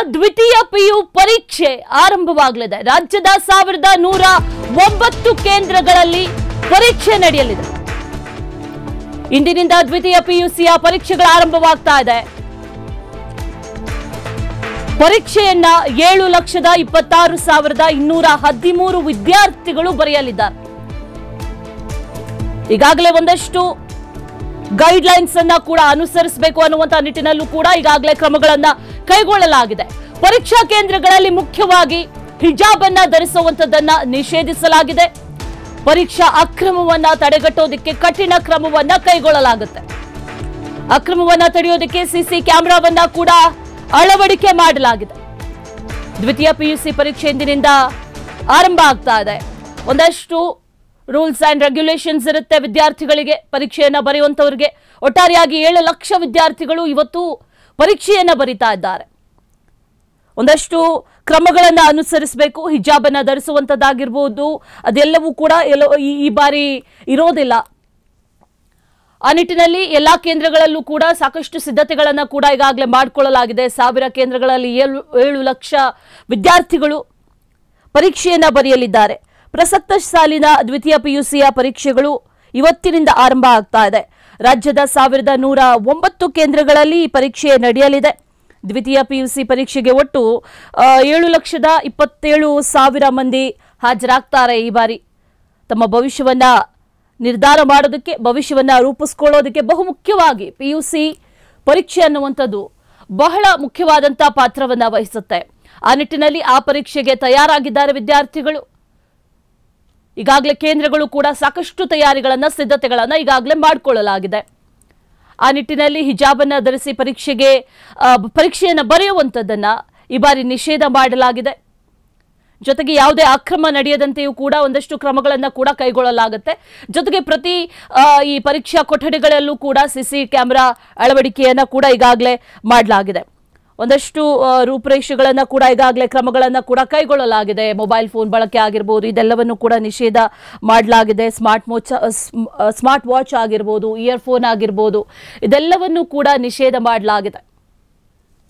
ದ್ವಿತೀಯ ಪಿಯು ಪರೀಕ್ಷೆ ಆರಂಭವಾಗಲಿದೆ ರಾಜ್ಯದ ಸಾವಿರದ ನೂರ ಒಂಬತ್ತು ಕೇಂದ್ರಗಳಲ್ಲಿ ಪರೀಕ್ಷೆ ನಡೆಯಲಿದೆ ಇಂದಿನಿಂದ ದ್ವಿತೀಯ ಪಿಯುಸಿಯ ಪರೀಕ್ಷೆಗಳು ಆರಂಭವಾಗ್ತಾ ಇದೆ ಪರೀಕ್ಷೆಯನ್ನ ಏಳು ಲಕ್ಷದ ಇಪ್ಪತ್ತಾರು ಸಾವಿರದ ಇನ್ನೂರ ಹದಿಮೂರು ವಿದ್ಯಾರ್ಥಿಗಳು ಬರೆಯಲಿದ್ದಾರೆ ಈಗಾಗಲೇ ಒಂದಷ್ಟು ಗೈಡ್ ಲೈನ್ಸ್ ಅನ್ನ ಕೂಡ ಅನುಸರಿಸಬೇಕು ಅನ್ನುವಂತ ನಿಟ್ಟಿನಲ್ಲೂ ಕೂಡ ಈಗಾಗಲೇ ಕ್ರಮಗಳನ್ನ ಕೈಗೊಳ್ಳಲಾಗಿದೆ ಪರೀಕ್ಷಾ ಕೇಂದ್ರಗಳಲ್ಲಿ ಮುಖ್ಯವಾಗಿ ಹಿಜಾಬ್ ಅನ್ನ ಧರಿಸುವಂತದನ್ನ ನಿಷೇಧಿಸಲಾಗಿದೆ ಪರೀಕ್ಷಾ ಅಕ್ರಮವನ್ನ ತಡೆಗಟ್ಟೋದಕ್ಕೆ ಕಠಿಣ ಕ್ರಮವನ್ನ ಕೈಗೊಳ್ಳಲಾಗುತ್ತೆ ಅಕ್ರಮವನ್ನ ತಡೆಯೋದಕ್ಕೆ ಸಿಸಿ ಕ್ಯಾಮೆರಾವನ್ನ ಕೂಡ ಅಳವಡಿಕೆ ಮಾಡಲಾಗಿದೆ ದ್ವಿತೀಯ ಪಿಯುಸಿ ಪರೀಕ್ಷೆ ಇಂದಿನಿಂದ ಆರಂಭ ಆಗ್ತಾ ಇದೆ ಒಂದಷ್ಟು ರೂಲ್ಸ್ ಅಂಡ್ ರೆಗ್ಯುಲೇಷನ್ಸ್ ಇರುತ್ತೆ ವಿದ್ಯಾರ್ಥಿಗಳಿಗೆ ಪರೀಕ್ಷೆಯನ್ನ ಬರೆಯುವಂತವರಿಗೆ ಒಟ್ಟಾರೆಯಾಗಿ ಏಳು ಲಕ್ಷ ವಿದ್ಯಾರ್ಥಿಗಳು ಇವತ್ತು ಪರೀಕ್ಷೆಯನ್ನ ಬರಿತಾ ಇದ್ದಾರೆ ಒಂದಷ್ಟು ಕ್ರಮಗಳನ್ನ ಅನುಸರಿಸಬೇಕು ಹಿಜಾಬ್ ಅನ್ನ ಧರಿಸುವಂತದ್ದಾಗಿರ್ಬೋದು ಅದೆಲ್ಲವೂ ಕೂಡ ಎಲ್ಲೋ ಈ- ಈ ಬಾರಿ ಇರೋದಿಲ್ಲ ಆ ನಿಟ್ಟಿನಲ್ಲಿ ಎಲ್ಲಾ ಕೇಂದ್ರಗಳಲ್ಲೂ ಕೂಡ ಸಾಕಷ್ಟು ಸಿದ್ಧತೆಗಳನ್ನ ಕೂಡ ಈಗಾಗಲೇ ಮಾಡಿಕೊಳ್ಳಲಾಗಿದೆ ಸಾವಿರ ಕೇಂದ್ರಗಳಲ್ಲಿ ಏಳು ಏಳು ಲಕ್ಷ ವಿದ್ಯಾರ್ಥಿಗಳು ಪರೀಕ್ಷೆಯನ್ನ ಬರೆಯಲಿದ್ದಾರೆ ಪ್ರಸಕ್ತ ಸಾಲಿನ ದ್ವಿತೀಯ ಪಿಯುಸಿಯ ಪರೀಕ್ಷೆಗಳು ಇವತ್ತಿನಿಂದ ಆರಂಭ ಆಗ್ತಾ ಇದೆ ರಾಜ್ಯದ ಸಾವಿರದ ನೂರ ಒಂಬತ್ತು ಕೇಂದ್ರಗಳಲ್ಲಿ ಈ ಪರೀಕ್ಷೆ ನಡೆಯಲಿದೆ ದ್ವಿತೀಯ ಪಿಯುಸಿ ಪರೀಕ್ಷೆಗೆ ಒಟ್ಟು ಆ, ಏಳು ಲಕ್ಷದ ಇಪ್ಪತ್ತೇಳು ಸಾವಿರ ಮಂದಿ ಹಾಜರಾಗ್ತಾರೆ ಈ ಬಾರಿ ತಮ್ಮ ಭವಿಷ್ಯವನ್ನ ನಿರ್ಧಾರ ಮಾಡೋದಕ್ಕೆ ಭವಿಷ್ಯವನ್ನ ರೂಪಿಸ್ಕೊಳ್ಳೋದಕ್ಕೆ ಬಹುಮುಖ್ಯವಾಗಿ ಪಿ ಯು ಸಿ ಪರೀಕ್ಷೆ ಅನ್ನುವಂಥದ್ದು ಬಹಳ ಮುಖ್ಯವಾದಂಥ ಪಾತ್ರವನ್ನ ವಹಿಸುತ್ತೆ ಆ ನಿಟ್ಟಿನಲ್ಲಿ ಆ ಪರೀಕ್ಷೆಗೆ ತಯಾರಾಗಿದ್ದಾರೆ ವಿದ್ಯಾರ್ಥಿಗಳು ಈಗಾಗಲೇ ಕೇಂದ್ರಗಳು ಕೂಡ ಸಾಕಷ್ಟು ತಯಾರಿಗಳನ್ನ ಸಿದ್ಧತೆಗಳನ್ನ ಈಗಾಗಲೇ ಮಾಡಿಕೊಳ್ಳಲಾಗಿದೆ ಆ ನಿಟ್ಟಿನಲ್ಲಿ ಹಿಜಾಬನ್ನ ಧರಿಸಿ ಪರೀಕ್ಷೆಗೆ ಆ, ಪರೀಕ್ಷೆಯನ್ನ ಬರೆಯುವಂಥದ್ದನ್ನ ಈ ಬಾರಿ ನಿಷೇಧ ಮಾಡಲಾಗಿದೆ ಜೊತೆಗೆ ಯಾವುದೇ ಅಕ್ರಮ ನಡೆಯದಂತೆಯೂ ಕೂಡ ಒಂದಷ್ಟು ಕ್ರಮಗಳನ್ನು ಕೂಡ ಕೈಗೊಳ್ಳಲಾಗುತ್ತೆ ಜೊತೆಗೆ ಪ್ರತಿ ಆ, ಈ ಪರೀಕ್ಷಾ ಕೊಠಡಿಗಳಲ್ಲೂ ಕೂಡ ಸಿಸಿ ಕ್ಯಾಮೆರಾ ಅಳವಡಿಕೆಯನ್ನ ಕೂಡ ಈಗಾಗಲೇ ಮಾಡಲಾಗಿದೆ ಒಂದಷ್ಟು ಆ, ರೂಪುರೇಷೆಗಳನ್ನ ಕೂಡ ಈಗಾಗಲೇ ಕ್ರಮಗಳನ್ನ ಕೂಡ ಕೈಗೊಳ್ಳಲಾಗಿದೆ ಮೊಬೈಲ್ ಫೋನ್ ಬಳಕೆ ಆಗಿರ್ಬೋದು ಇದೆಲ್ಲವನ್ನು ಕೂಡ ನಿಷೇಧ ಮಾಡಲಾಗಿದೆ ಸ್ಮಾರ್ಟ್ ಮೋಚ ಸ್ಮಾರ್ಟ್ ವಾಚ್ ಆಗಿರ್ಬೋದು ಇಯರ್ಫೋನ್ ಆಗಿರ್ಬೋದು ಇದೆಲ್ಲವನ್ನು ಕೂಡ ನಿಷೇಧ ಮಾಡಲಾಗಿದೆ